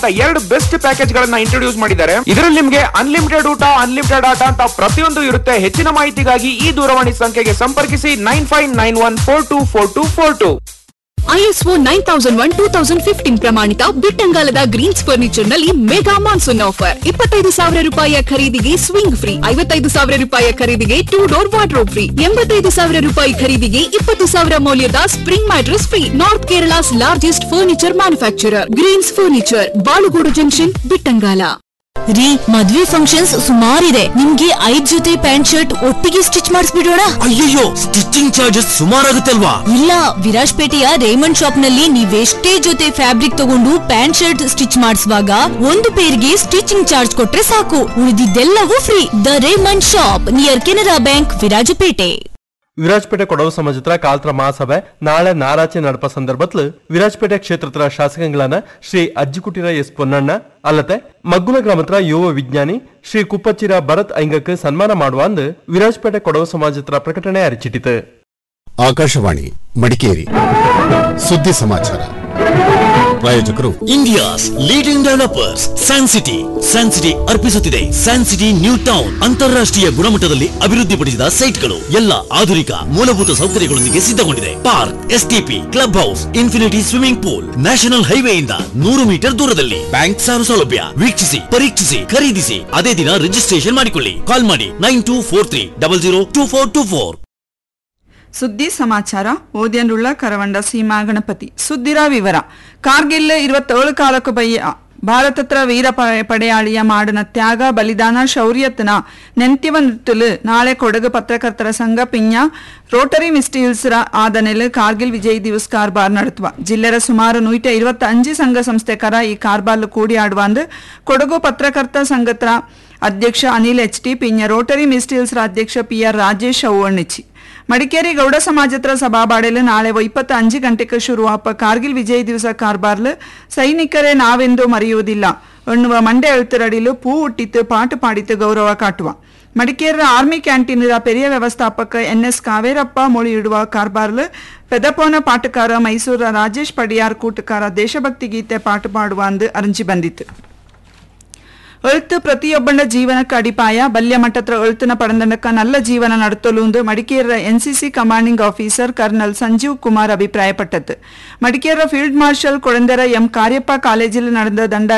ಎರಡು best package ಗಳನ್ನ introduce ಮಾಡಿದ್ದಾರೆ ಇದರಲ್ಲಿ ನಿಮಗೆ ಅನ್ಲಿಮಿಟೆಡ್ ಊಟ ಅನ್ಲಿಮಿಟೆಡ್ ಆಟ ಅಂತ ಪ್ರತಿಯೊಂದು ಇರುತ್ತೆ ಹೆಚ್ಚಿನ ಮಾಹಿತಿಗಾಗಿ ಈ ದೂರವಾಣಿ ಸಂಖ್ಯೆಗೆ ಸಂಪರ್ಕಿಸಿ nine five nine one four two four two four two ISO nine thousand one two thousand fifteen ಪ್ರಮಾಣಿತ ಬಿಟ್ಟಂಗಾಲದ ಗ್ರೀನ್ಸ್ ಫರ್ನಿಚರ್ ನಲ್ಲಿ ಮೆಗಾ ಮಾನ್ಸೂನ್ ಆಫರ್ ಇಪ್ಪತ್ತೈದು ಸಾವಿರ ರೂಪಾಯಿಯ ಖರೀದಿಗೆ ಸ್ವಿಂಗ್ ಫ್ರೀ ಐವತ್ತೈದು ಸಾವಿರ ರೂಪಾಯಿಯ ಖರೀದಿಗೆ ಟೂ ಡೋರ್ ವಾರ್ಡ್ರೋಬ್ ಫ್ರೀ ಎಂಬತ್ತೈದು ಸಾವಿರ ರೂಪಾಯಿ ಖರೀದಿಗೆ ಇಪ್ಪತ್ತು ಸಾವಿರ ಮೌಲ್ಯದ spring mattress free north Kerala's largest furniture manufacturer greens furniture Balugodu junction Bittangala ರೀ ಮದ್ವೆ ಫಂಕ್ಷನ್ಸ್ ಸುಮಾರಿದೆ ನಿಮ್ಗೆ ಐದ್ ಜೊತೆ ಪ್ಯಾಂಟ್ ಶರ್ಟ್ ಒಟ್ಟಿಗೆ ಸ್ಟಿಚ್ ಮಾಡಿಸ್ಬಿಡೋಣ ಅಯ್ಯಯ್ಯೋ ಸ್ಟಿಚಿಂಗ್ ಚಾರ್ಜಸ್ ಸುಮಾರಾಗುತ್ತಲ್ವಾ ಇಲ್ಲ ವಿರಾಜ್ಪೇಟೆಯ ರೇಮಂಡ್ ಶಾಪ್ ನಲ್ಲಿ ನೀವೆಷ್ಟೇ ಜೊತೆ ಫ್ಯಾಬ್ರಿಕ್ ತಗೊಂಡು ಪ್ಯಾಂಟ್ ಶರ್ಟ್ ಸ್ಟಿಚ್ ಮಾಡಿಸುವಾಗ ಒಂದು ಪೇರ್ಗೆ ಸ್ಟಿಚಿಂಗ್ ಚಾರ್ಜ್ ಕೊಟ್ರೆ ಸಾಕು ಉಳಿದಿದ್ದೆಲ್ಲವೂ free the Raymond shop near Canara bank Virajpet Virajpet Kodava ಸಮಾಜತ್ರ ಕಾಲ್ತ್ರ ಮಹಾಸಭೆ ನಾಳೆ ನಾರಾಚೆ ನಡಪ ಸಂದರ್ಭത്തിൽ ವಿರಾಜಪೇಟೆ ಕ್ಷೇತ್ರತ್ರ ಶಾಸಕಗಳಾன ಶ್ರೀ ಅಜ್ಜಿಕುಟಿರ ಎಸ್ ಪೊನ್ನಣ್ಣ ಅಲ್ಲದೆ ಮಗ್ಗುಲ ಗ್ರಾಮತ್ರ ಯುವ ವಿಜ್ಞಾನಿ ಶ್ರೀ ಕುಪ್ಪಚ್ಚಿರ ಭರತ್ ಐಂಗಕ್ಕೆ ಸನ್ಮಾನ ಮಾಡುವ ಅಂದು ವಿರಾಜಪೇಟೆ ಕೊಡವ ಸಮಾಜತ್ರ ಪ್ರಕಟಣೆ ಅರಿಚಿಟ್ಟಿತು ಆಕಾಶವಾಣಿ ಮಡಿಕೇರಿ ಸುದ್ದಿ ಸಮಾಚಾರ ಪ್ರಾಯೋಜಕರು India's leading developers San City San City ಅರ್ಪಿಸುತ್ತಿದೆ ಸ್ಯಾನ್ ಸಿಟಿ ನ್ಯೂ ಟೌನ್ ಅಂತಾರಾಷ್ಟ್ರೀಯ ಗುಣಮಟ್ಟದಲ್ಲಿ ಅಭಿವೃದ್ಧಿಪಡಿಸಿದ ಸೈಟ್ಗಳು ಎಲ್ಲ ಆಧುನಿಕ ಮೂಲಭೂತ ಸೌಕರ್ಯಗಳೊಂದಿಗೆ ಸಿದ್ಧಗೊಂಡಿದೆ park STP club house infinity swimming pool national ಹೈವೇಯಿಂದ ನೂರು ಮೀಟರ್ ದೂರದಲ್ಲಿ ಬ್ಯಾಂಕ್ ಸಾಲ ಸೌಲಭ್ಯ ವೀಕ್ಷಿಸಿ ಪರೀಕ್ಷಿಸಿ ಖರೀದಿಸಿ ಅದೇ ದಿನ ರಿಜಿಸ್ಟ್ರೇಷನ್ ಮಾಡಿಕೊಳ್ಳಿ ಕಾಲ್ ಮಾಡಿ nine two four three double zero two four two four ಸುದ್ದಿ ಸಮಾಚಾರ ಓದ್ಯನ್ರುಳ್ಳ ಕರವಂಡ ಸೀಮಾ ಗಣಪತಿ ಸುದ್ದಿರ ವಿವರ ಕಾರ್ಗಿಲ್ ಇರುವತ್ತೇಳು ಕಾಲಕ್ಕೂ ಬಯ್ಯ ಭಾರತತ್ರ ವೀರ ಪ- ಪಡೆಯಾಳಿಯ ಮಾಡಿನ ತ್ಯಾಗ ಬಲಿದಾನ ಶೌರ್ಯತ್ನ ನೆಂತ್ಯವ ನಿಟ್ಟಲು ನಾಳೆ ಕೊಡಗು ಪತ್ರಕರ್ತರ ಸಂಘ ಪಿಂಜ ರೋಟರಿ ಮಿಸ್ಟೀಲ್ಸ್ರ ಆದನೆಲ್ ಕಾರ್ಗಿಲ್ ವಿಜಯ್ ದಿವಸ್ ಕಾರ್ಬಾರ್ ನಡೆಸುವ ಜಿಲ್ಲೆರ ಸುಮಾರು ನೂಟ ഇരുപത്തി അഞ്ച് സംഘ സംസ്ഥക്കാര ഈ കാർബാറിൽ കൂടിയാടുവാണ്ട് കൊടകു പത്രകർത്ത സംഘത്ര ಅಧ್ಯಕ್ಷ ಅನಿಲ್ ಎಚ್ ಟಿ ಪಿಂಜ ರೋಟರಿ ಮಿಸ್ಟೀಲ್ಸ್ರ ಅಧ್ಯಕ್ಷ ಪಿ ಆರ್ ರಾಜೇಶ್ ಔವಣ್ಣಿಚಿ ಮಡಿಕೇರಿ ಗೌಡ ಸಮಾಜತ್ರ ಸಭಾಬಾಡೆಲು ನಾಳೆ ಇಪ್ಪತ್ತ ಅಂಜು ಗಂಟೆಗೆ ಶುರುವಾಪ ಕಾರ್ಗಿಲ್ ವಿಜಯ್ ದಿವಸ ಕಾರ್ಬಾರ್ಲು ಸೈನಿಕರೇ ನಾವೆಂದು ಮರೆಯುವುದಿಲ್ಲ ಎನ್ನುವ ಮಂಡೆ ಎಳುತ್ತರಡಿಲು ಪೂ ಹುಟ್ಟಿತ್ತು ಪಾಟು ಪಾಡಿತು ಗೌರವ ಕಾಟುವ ಮಡಿಕೇರಿಯ ಆರ್ಮಿ ಕ್ಯಾಂಟೀನರ ಪೆರಿಯ ವ್ಯವಸ್ಥಾಪಕ ಎನ್ ಎಸ್ ಕಾವೇರಪ್ಪ ಮೊಳಿ ಇಡುವ ಕಾರ್ಬಾರ್ಲು ಪೆದಪೋನ ಪಾಟಕಾರ ಮೈಸೂರ ರಾಜೇಶ್ ಪಡಿಯಾರ್ ಕೂಟಕಾರ ದೇಶಭಕ್ತಿ ಗೀತೆ ಪಾಟು ಪಾಡುವ ಅಂದು ಅರಂಜಿ ಬಂದಿತ್ತು ಎಳ್ತು ಪ್ರತಿಯೊಬ್ಬನ ಜೀವನಕ್ಕೆ ಅಡಿಪಾಯ ಬಲ್ಯ ಮಟ್ಟತ್ರ ಎಳ್ತಿನ ಪಡಂದನಕ್ಕ ನಲ್ಲ ಜೀವನ ನಡತಲು ಎಂದು ಮಡಿಕೇರಿಯ NCC commanding officer colonel Sanjeev Kumar ಅಭಿಪ್ರಾಯಪಟ್ಟது ಮಡಿಕೇರಿಯ ಫೀಲ್ಡ್ ಮಾರ್ಷಲ್ ಕೊಳಂದರ ಎಂ ಕಾರ್ಯಪ್ಪ ಕಾಲೇಜಿல் நடந்த ದಂಡ